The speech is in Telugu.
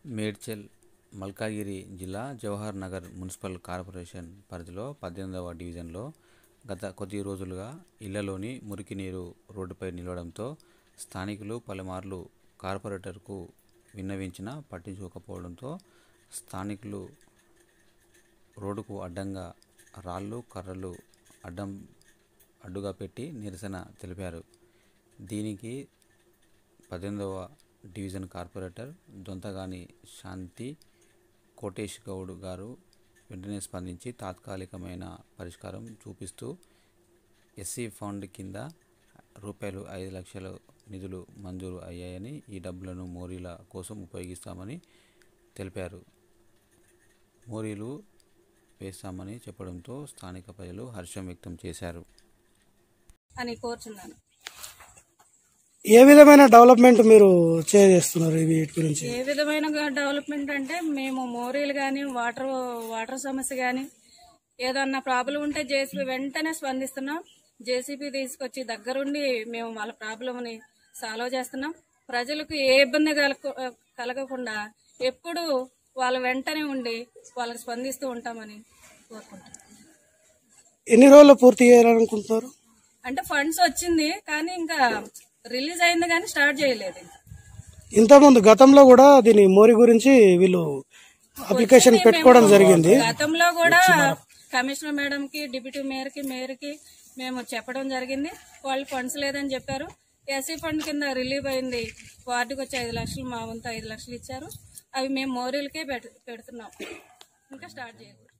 మేడ్చల్ మల్కాజిగిరి జిల్లా జవహర్ నగర్ మున్సిపల్ కార్పొరేషన్ పరిధిలో పద్దెనిమిదవ డివిజన్లో గత కొద్ది రోజులుగా ఇళ్లలోని మురికి నీరు రోడ్డుపై నిలవడంతో స్థానికులు పలుమార్లు కార్పొరేటర్కు విన్నవించినా పట్టించుకోకపోవడంతో స్థానికులు రోడ్డుకు అడ్డంగా రాళ్ళు కర్రలు అడ్డం అడ్డుగా పెట్టి నిరసన తెలిపారు దీనికి పద్దెనిమిదవ డివిజన్ కార్పొరేటర్ దొంతగాని శాంతి కోటేష్ గౌడ్ గారు వెంటనే స్పందించి తాత్కాలికమైన పరిష్కారం చూపిస్తూ ఎస్సీ ఫండ్ కింద రూపాయలు ఐదు లక్షల నిధులు మంజూరు అయ్యాయని ఈ డబ్బులను మోరీల కోసం ఉపయోగిస్తామని తెలిపారు మోరీలు వేస్తామని చెప్పడంతో స్థానిక ప్రజలు హర్షం వ్యక్తం చేశారు అని కోరుచున్నాను ఏ విధమైన డెవలప్మెంట్ మీరు చేస్తున్నారు ఈ వీటి గురించి ఏ విధమైన డెవలప్మెంట్ అంటే మేము మోరీలు కానీ వాటర్ వాటర్ సమస్య కానీ ఏదన్నా ప్రాబ్లం ఉంటే జేసీబీ వెంటనే స్పందిస్తున్నాం జేసీబీ తీసుకొచ్చి దగ్గరుండి మేము వాళ్ళ ప్రాబ్లంని సాల్వ్ చేస్తున్నాం ప్రజలకు ఏ ఇబ్బంది కలగ- కలగకుండా ఎప్పుడు వాళ్ళ వెంటనే ఉండి వాళ్ళకి స్పందిస్తూ ఉంటామని కోరుకుంటున్నాం ఎన్ని రోజుల్లో పూర్తి చేయాలనుకుంటున్నారు అంటే ఫండ్స్ వచ్చింది కానీ ఇంకా రిలీజ్ అయింది కానీ స్టార్ట్ చేయలేదు ఇంకా. ఇంతకుముందు గతంలో కూడా దీని మోరి గురించి వీళ్ళు అప్లికేషన్ పెట్టుకోవడం జరిగింది గతంలో కూడా కమిషనర్ మేడం కి డిప్యూటీ మేయర్ కి మేయర్ కి మేము చెప్పడం జరిగింది వాళ్ళు ఫండ్స్ లేదని చెప్పారు ఎస్సీ ఫండ్ కింద రిలీవ్ అయింది వార్డుకి వచ్చి ఐదు లక్షలు మా వంతు ఐదు లక్షలు ఇచ్చారు అవి మేము మోరీలకే పెట్- పెడుతున్నాం ఇంకా స్టార్ట్ చేయలేదు